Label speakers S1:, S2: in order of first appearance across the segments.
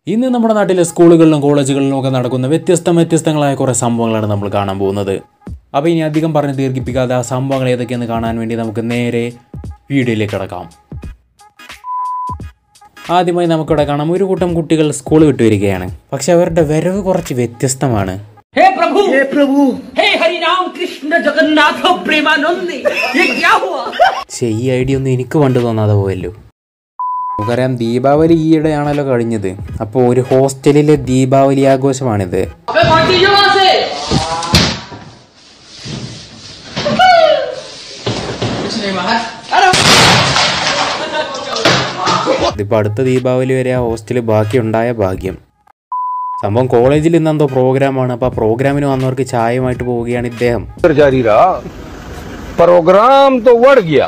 S1: ഇന്ന് നമ്മുടെ നാട്ടിലെ സ്കൂളുകളിലും കോളേജുകളിലും ഒക്കെ നടക്കുന്ന വ്യത്യസ്ത വ്യത്യസ്തങ്ങളായ കുറേ സംഭവങ്ങളാണ് നമ്മൾ കാണാൻ പോകുന്നത് അപ്പോൾ ഇനി അധികം പറഞ്ഞ് ദീർഘിപ്പിക്കാതെ ആ സംഭവങ്ങൾ ഏതൊക്കെയെന്ന് കാണാൻ വേണ്ടി നമുക്ക് നേരെ വീഡിയോയിലേക്ക് കിടക്കാം ആദ്യമായി നമുക്കിവിടെ കാണാം ഒരു കൂട്ടം കുട്ടികൾ സ്കൂൾ വിട്ടു വരികയാണ് പക്ഷെ അവരുടെ വരവ് കുറച്ച് വ്യത്യസ്തമാണ്
S2: हे प्रभु हे प्रभु हे हरि राम कृष्ण जगन्नाथ प्रेमानंद ये क्या हुआ
S1: പക്ഷേ ഈ ഐഡിയ ഒന്നും എനിക്ക് പണ്ട് തോന്നാതെ പോയല്ലോ നമുക്കറിയാം ദീപാവലി ഈയിടെയാണല്ലോ കഴിഞ്ഞത് അപ്പോൾ ഒരു ഹോസ്റ്റലിലെ ദീപാവലി ആഘോഷമാണിത്
S2: अबे भाग दीजिए वहां से कुछ नहीं बाहर अरे
S1: ഇതിപ്പോൾ അടുത്ത ദീപാവലി വരെ ആ ഹോസ്റ്റലിൽ ബാക്കിയുണ്ടായ ഭാഗ്യം സംഭവം കോളേജിൽ ഇന്ന് എന്തോ പ്രോഗ്രാമാണ് അപ്പോൾ ആ പ്രോഗ്രാമിന് വന്നവർക്ക് ചായയുമായിട്ട് പോവുകയാണ് ഇദ്ദേഹം
S3: पर जारी रहा प्रोग्राम तो बढ़ गया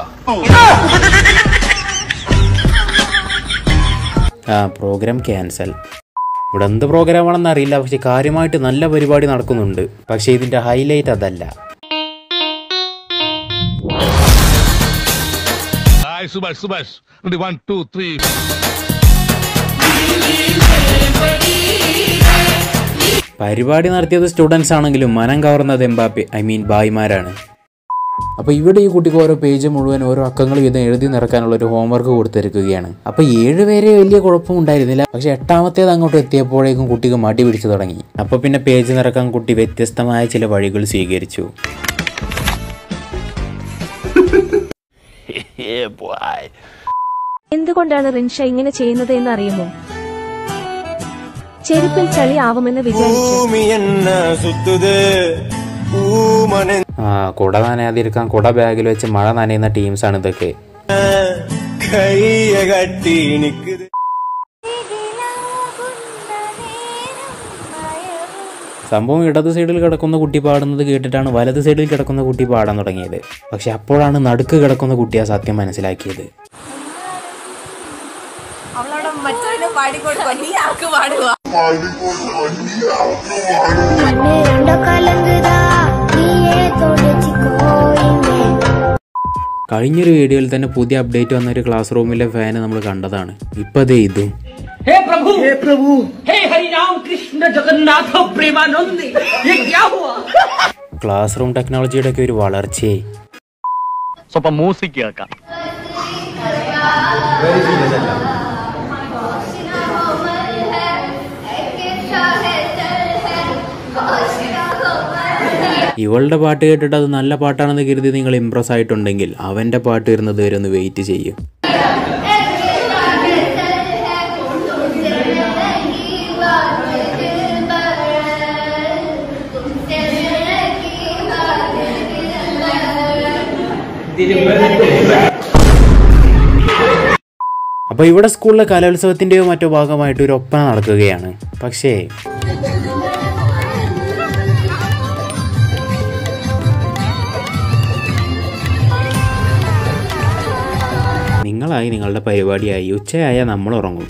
S1: ആ പ്രോഗ്രാം ക്യാൻസൽ ഇവിടെ എന്ത് പ്രോഗ്രാമാണെന്ന് അറിയില്ല പക്ഷെ കാര്യമായിട്ട് നല്ല പരിപാടി നടക്കുന്നുണ്ട് പക്ഷേ ഇതിൻ്റെ ഹൈലൈറ്റ് അതല്ല
S4: Hi, Subhash, Subhash. Ready, one, two, three.
S1: പരിപാടി നടത്തിയത് സ്റ്റുഡൻസ് ആണെങ്കിലും മനം കവർന്നത് എംബാപ്പെ ഐ മീൻ ബായിമാരാണ് അപ്പോൾ ഇവിടെ ഈ കുട്ടിക്ക് ഓരോ പേജ് മുഴുവൻ ഓരോ അക്കങ്ങൾ വീതം എഴുതി നിറക്കാനുള്ള ഒരു ഹോംവർക്ക് കൊടുത്തിരിക്കുകയാണ് അപ്പോൾ ഏഴ് പേരെ വലിയ കുഴപ്പമുണ്ടായിരുന്നില്ല പക്ഷെ എട്ടാമത്തേത് അങ്ങോട്ട് എത്തിയപ്പോഴേക്കും കുട്ടിക്ക് മടി പിടിച്ചു തുടങ്ങി അപ്പോൾ പിന്നെ പേജ് നിറക്കാൻ കുട്ടി വ്യത്യസ്തമായ ചില വഴികൾ സ്വീകരിച്ചു
S5: എന്തുകൊണ്ടാണ് റിൻഷ ഇങ്ങനെ ചെയ്യുന്നത് എന്ന് അറിയുമോ ചെരുപ്പിൽ ചളി ആവുമെന്ന് വിചാരിച്ചു
S6: ഭൂമിയെന്ന സുത്തുത് ഊമന
S1: ആ കുട നനയാതിരിക്കാൻ കുട ബാഗിൽ വെച്ച് മഴ നനയുന്ന ടീംസാണ് ഇതൊക്കെ
S6: കയ്യ കട്ടി നിക്കുത്
S1: സംഭവം ഇടത് സൈഡിൽ കിടക്കുന്ന കുട്ടി പാടുന്നത് കേട്ടിട്ടാണ് വലത് സൈഡിൽ കിടക്കുന്ന കുട്ടി പാടാൻ തുടങ്ങിയത് പക്ഷെ അപ്പോഴാണ് നടുക്ക് കിടക്കുന്ന കുട്ടി ആ സത്യം മനസ്സിലാക്കിയത്
S7: கண்ணு ரெண்டும் கலங்குதா நீயே தொடச்சிக்கோ இங்கே
S1: കഴിഞ്ഞൊരു വീഡിയോയിൽ തന്നെ പുതിയ അപ്ഡേറ്റ് വന്ന ഒരു ക്ലാസ് റൂമിലെ ഫാന് നമ്മൾ കണ്ടതാണ് ഇപ്പം അതേ ഇതും
S2: हे प्रभु हे प्रभु हे हरि राम कृष्ण जगन्नाथ प्रेमानंद ये क्या हुआ
S1: ക്ലാസ് റൂം ടെക്നോളജിയുടെ ഒക്കെ ഒരു വളർച്ചയായി
S8: ಸ್ವಲ್ಪ ಮ್ಯೂಸಿಕ್ ಕೇಳ್ಕ
S1: ഇവളുടെ പാട്ട് കേട്ടിട്ട് അത് നല്ല പാട്ടാണെന്ന് കരുതി നിങ്ങൾ ഇമ്പ്രസ് ആയിട്ടുണ്ടെങ്കിൽ അവൻ്റെ പാട്ട് വരുന്നത് വരെ ഒന്ന് വെയിറ്റ് ചെയ്യും അപ്പോൾ ഇവിടെ സ്കൂളിലെ കലോത്സവത്തിൻ്റെയോ മറ്റോ ഭാഗമായിട്ട് ഒരു ഒപ്പന നടക്കുകയാണ് പക്ഷേ നിങ്ങളായി നിങ്ങളുടെ പരിപാടിയായി ഉച്ചയായാൽ നമ്മൾ ഉറങ്ങും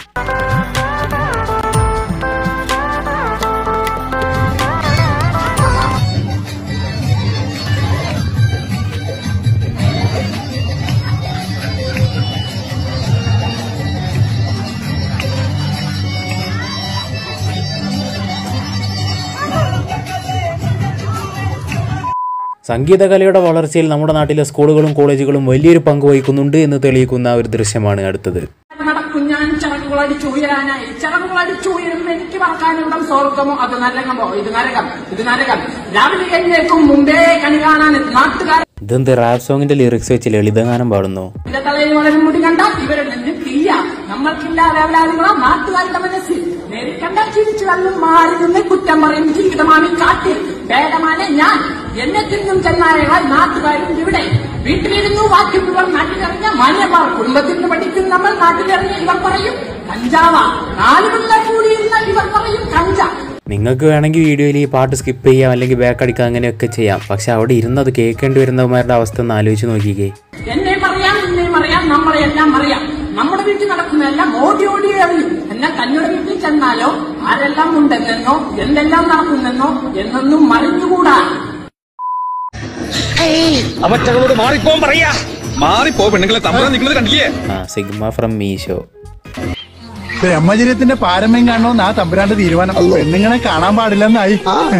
S1: സംഗീതകലയുടെ വളർച്ചയിൽ നമ്മുടെ നാട്ടിലെ സ്കൂളുകളും കോളേജുകളും വലിയൊരു പങ്ക് വഹിക്കുന്നുണ്ട് എന്ന് തെളിയിക്കുന്ന ഒരു ദൃശ്യമാണ് അടുത്തത്
S2: നടക്കും ഞാൻ ചിറകുകൾ അടിച്ചു ഉയരാനായി ചിറകുകൾ അടിച്ചു ഉയരുന്ന എനിക്ക് പറക്കാനിവിടം സ്വർഗമോ അത് നരകമോ ഇത് നരകം ഇത് നരകം രാവിലെ എഴുന്നേക്കും മുമ്പേ കണി കാണാൻ നാട്ടുകാർ
S1: ഇതെന്ത് റാപ്പ് സോങ്ങിന്റെ ലിറിക്സ് വെച്ച് ലളിതഗാനം പാടുന്നു
S2: ഇന്റെ തലയിൽ വളരും മുടി കണ്ട ഇവരുടെ നെഞ്ചിൽ തീയ നമ്മൾക്കില്ല വേവലാതികളോ നാട്ടുകാരുടെ മനസ്സിൽ നേരിക്കണ്ട ചിരിച്ചു കല്ലും മാറി നിന്ന് കുറ്റം പറയും ജീവിതമാണ് ഈ കാട്ടിൽ ഭേദമാണ് ഞാൻ എന്നെ തിന്നും ചെന്നായകൾ നാട്ടുകാരും ഇവിടെ വീട്ടിലിരുന്നു ബാക്കി മുഴുവൻ നാട്ടിലിറങ്ങിയ മാന്യമാർ കുടുംബത്തിൽ നിന്ന് പഠിക്കും നമ്മൾ നാട്ടിലിറങ്ങിയ ഇവർ പറയും കഞ്ചാവ നാലുപിള്ള കൂടിയിരുന്ന ഇവർ പറയും കഞ്ച
S1: നിങ്ങൾക്ക് വേണമെങ്കിൽ വീഡിയോയിൽ ഈ പാട്ട് സ്കിപ്പ് ചെയ്യാം അല്ലെങ്കിൽ ബാക്ക് അടിക്കാം അങ്ങനെയൊക്കെ ചെയ്യാം പക്ഷെ അവിടെ ഇരുന്നത് കേൾക്കേണ്ടി വരുന്നവന്മാരുടെ അവസ്ഥ ഒന്ന് ആലോചിച്ച് നോക്കിക്കേ
S2: എന്നെയും അറിയാം നിന്നെയും അറിയാം നമ്മളെയെല്ലാം അറിയാം നമ്മുടെ വീട്ടിൽ നടക്കുന്നതെല്ലാം ഓടി ഓടി അറിയും എന്നാൽ തന്നോട് വീട്ടിൽ ചെന്നാലോ ആരെല്ലാം ഉണ്ടെന്നോ എന്തെല്ലാം നടക്കുന്നെന്നോ എന്നൊന്നും മറിഞ്ഞുകൂടാ
S3: അവറ്റകളോട് മാറിപ്പോൻ പറയാ മാറിപ്പോ പെണ്ണുങ്ങളെ തമ്മിൽ നിൽക്കുന്നത് കണ്ടില്ലേ
S1: ആ സിഗ്മ ഫ്രം മീഷോ
S9: ബ്രഹ്മചര്യത്തിന്റെ പാരമ്യം കാണണമെന്ന് ആ തമ്പുരാന്റെ തീരുമാനം പെണ്ണുങ്ങളെ കാണാൻ പാടില്ലെന്നായി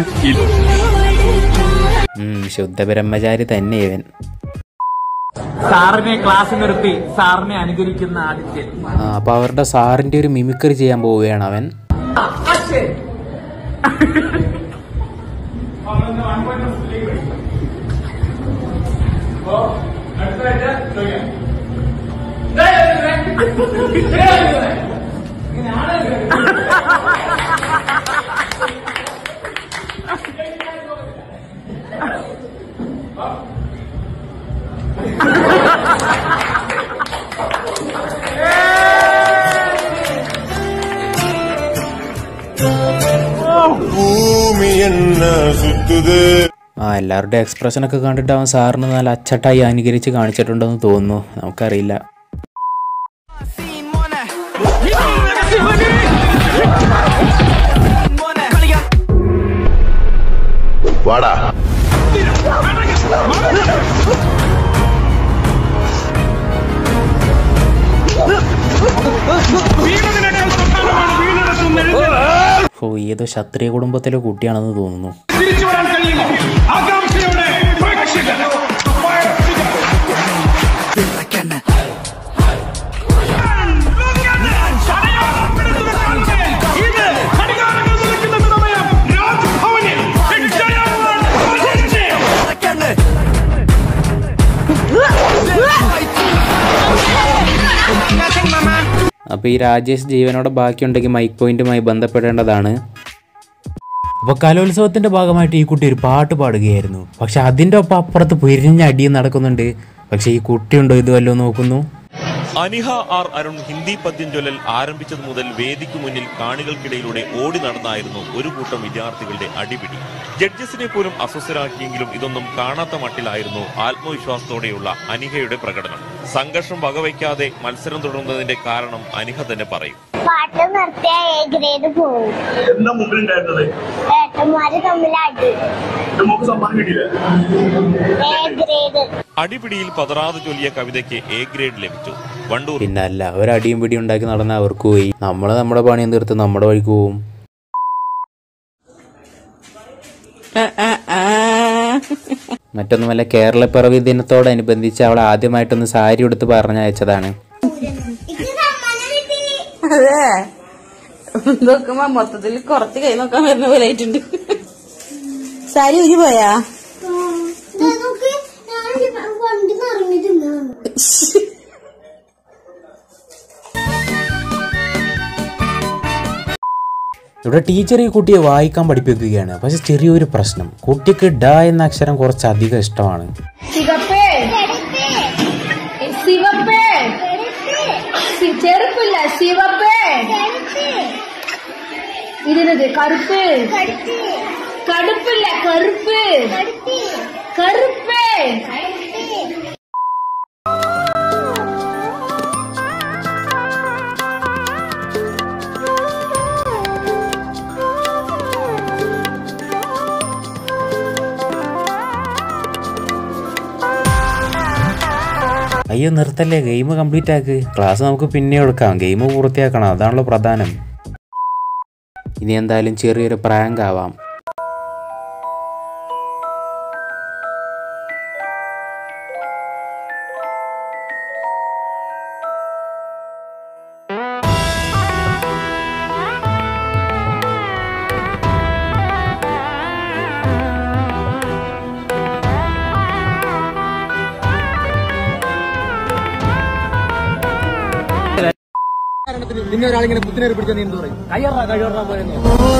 S1: ഉം, ശുദ്ധ ബ്രഹ്മചാരി തന്നെ ഇവൻ
S2: സാറിനെ ക്ലാസ് നിർത്തി സാറിനെ അനുകരിക്കുന്ന ആദിത്യൻ
S1: ആ, അപ്പൊ അവരുടെ സാറിന്റെ ഒരു മിമിക്രി ചെയ്യാൻ പോവുകയാണ് അവൻ
S6: ഭൂമി എന്ന സുത്തുത്
S1: ആ എല്ലാവരുടെ എക്സ്പ്രഷൻ ഒക്കെ കണ്ടിട്ട് അവൻ സാറിന് നല്ല അച്ചട്ടായി അനുകരിച്ച് കാണിച്ചിട്ടുണ്ടെന്ന് തോന്നുന്നു നമുക്കറിയില്ല
S3: വാടാ
S1: ഓ ഏതോ ക്ഷത്രിയ കുടുംബത്തിലെ കുട്ടിയാണെന്ന് തോന്നുന്നു അപ്പോൾ ഈ രാജേഷ് ജീവനോടെ ബാക്കിയുണ്ടെങ്കിൽ മൈക്ക് പോയിന്റുമായി ബന്ധപ്പെടേണ്ടതാണ് അപ്പോൾ കലോത്സവത്തിന്റെ ഭാഗമായിട്ട് ഈ കുട്ടി ഒരു പാട്ട് പാടുകയായിരുന്നു പക്ഷെ അതിൻ്റെ ഒപ്പം അപ്പുറത്ത് പൊരിഞ്ഞ അടിയും നടക്കുന്നുണ്ട് പക്ഷെ ഈ കുട്ടിയുണ്ടോ ഇത് വല്ലതും നോക്കുന്നു
S10: അനിഹ ആർ അരുൺ ഹിന്ദി പദ്യം ചൊല്ലൽ ആരംഭിച്ചത് മുതൽ വേദിക്ക് മുന്നിൽ കാണികൾക്കിടയിലൂടെ ഓടി നടന്നായിരുന്നു ഒരു കൂട്ടം വിദ്യാർത്ഥികളുടെ അടിപിടി ജഡ്ജസിനെ പോലും അസ്വസ്ഥരാക്കിയെങ്കിലും ഇതൊന്നും കാണാത്ത മട്ടിലായിരുന്നു ആത്മവിശ്വാസത്തോടെയുള്ള അനിഹയുടെ പ്രകടനം സംഘർഷം വകവയ്ക്കാതെ മത്സരം തുടർന്നതിന്റെ കാരണം അനിഹ തന്നെ പറയും
S7: പാട്ട് നിർത്തിയ എ ഗ്രേഡ് പോവും
S9: എന്താ മുമ്പിലുണ്ടായിരുന്നത്
S7: ഏട്ടന്മാര് തമ്മിൽ അടി
S9: നമുക്ക് സമ്മാനം കിട്ടിയില്ല
S7: എ ഗ്രേഡ്
S10: അടിപിടിയിൽ പതറാതെ ചൊല്ലിയ കവിതയ്ക്ക് എ ഗ്രേഡ് ലഭിച്ചു വണ്ടൂർ
S1: പിന്നെ അല്ല ഒരടിയും പിടി ഉണ്ടാക്കി നടന്ന അവർക്ക് പോയി നമ്മൾ നമ്മുടെ പണിയും തീർത്ത് നമ്മുടെ വഴിക്ക് പോവും മറ്റൊന്നുമല്ല കേരളപ്പിറവി ദിനത്തോടനുബന്ധിച്ച് അവൾ ആദ്യമായിട്ടൊന്ന് സാരി ഉടുത്ത് പറഞ്ഞയച്ചതാണ്
S11: അതെ നോക്കുമ്പോ മൊത്തത്തിൽ കുറച്ച് കൈ നോക്കാൻ വരുന്ന പോലെ ആയിട്ടുണ്ട് സാരി ഉരി പോയാ
S7: വണ്ടി നിറഞ്ഞിട്ടുണ്ടാവും
S1: ഇവിടെ ടീച്ചർ ഈ കുട്ടിയെ വായിക്കാൻ പഠിപ്പിക്കുകയാണ് പക്ഷെ ചെറിയൊരു പ്രശ്നം കുട്ടിക്ക് ഡ എന്ന അക്ഷരം കുറച്ചധികം ഇഷ്ടമാണ്
S7: സിവപ്പേ സിവപ്പേ ചെറുപ്പില്ല സിവപ്പേ ഇതിനത് കറുപ്പ് കടുപ്പില്ല കറുപ്പ് കറുപ്പ്
S1: അയ്യോ നിർത്തല്ലേ ഗെയിം കംപ്ലീറ്റ് ആക്ക് ക്ലാസ് നമുക്ക് പിന്നെ എടുക്കാം ഗെയിം പൂർത്തിയാക്കണം അതാണല്ലോ പ്രധാനം ഇനി എന്തായാലും ചെറിയൊരു പ്രാങ്ക് ആവാം
S9: പിന്നെ ഒരാളിങ്ങനെ കുത്തിനേറി പിടിച്ചാൽ നീ എന്ത് പറയും കയ്യറാ കഴിയറാ പോയെന്ന്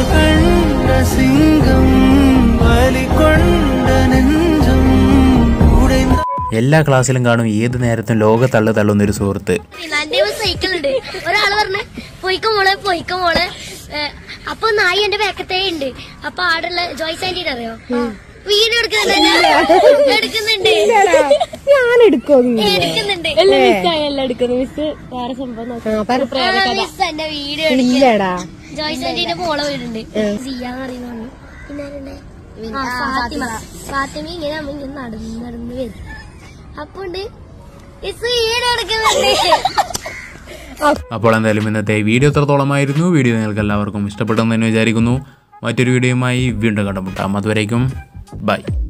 S6: സിംഗം വലിക്കൊണ്ട നെഞ്ചും
S1: എല്ലാ ക്ലാസ്സിലും കാണും ഏത് നേരത്തും ലോക തള്ളു തള്ളുന്ന ഒരു സുഹൃത്ത്
S7: എന്റെ സൈക്കിൾ ഉണ്ട് ഒരാള് പറഞ്ഞ് പൊയ്ക്കോ മോളെ പൊയ്ക്കോ മോളെ ഏ, അപ്പൊ നായി എന്റെ ബാക്കത്തേ ഉണ്ട് അപ്പൊ ആടുള്ള ജോയ്സ് ആന്റി അറിയോ വീഡിയോ എടുക്കുന്നുണ്ട് എടുക്കുന്നുണ്ട്
S11: ഞാൻ എടുക്കോ
S7: എടുക്കുന്നുണ്ട്
S11: എല്ലാം എടുക്കുന്നു മിസ് വേറെ സംഭവം
S7: മിസ് എന്റെ വീഡിയോ
S11: ഇല്ലടാ
S7: ജോയ്സ് ആന്റിന്റെ മോളെ വീടുണ്ട് സിയാന്ന് അറിയുന്നു പിന്നെ ആരുണ്ട്? ആ, ഫാത്തിമ ഫാത്തിമ ഇങ്ങനെ അമ്മ ഇങ്ങനെ നടന്ന് നടന്ന് വരും അപ്പൊ ഉണ്ട് മിസ് വീഡിയോ എടുക്കുന്നുണ്ട്
S1: അപ്പോൾ എന്തായാലും ഇന്നത്തെ വീഡിയോ എത്രത്തോളമായിരുന്നു വീഡിയോ നിങ്ങൾക്ക് എല്ലാവർക്കും ഇഷ്ടപ്പെട്ടെന്ന് തന്നെ വിചാരിക്കുന്നു മറ്റൊരു വീഡിയോയുമായി വീണ്ടും കണ്ടുമുട്ടാം അതുവരേക്കും ബൈ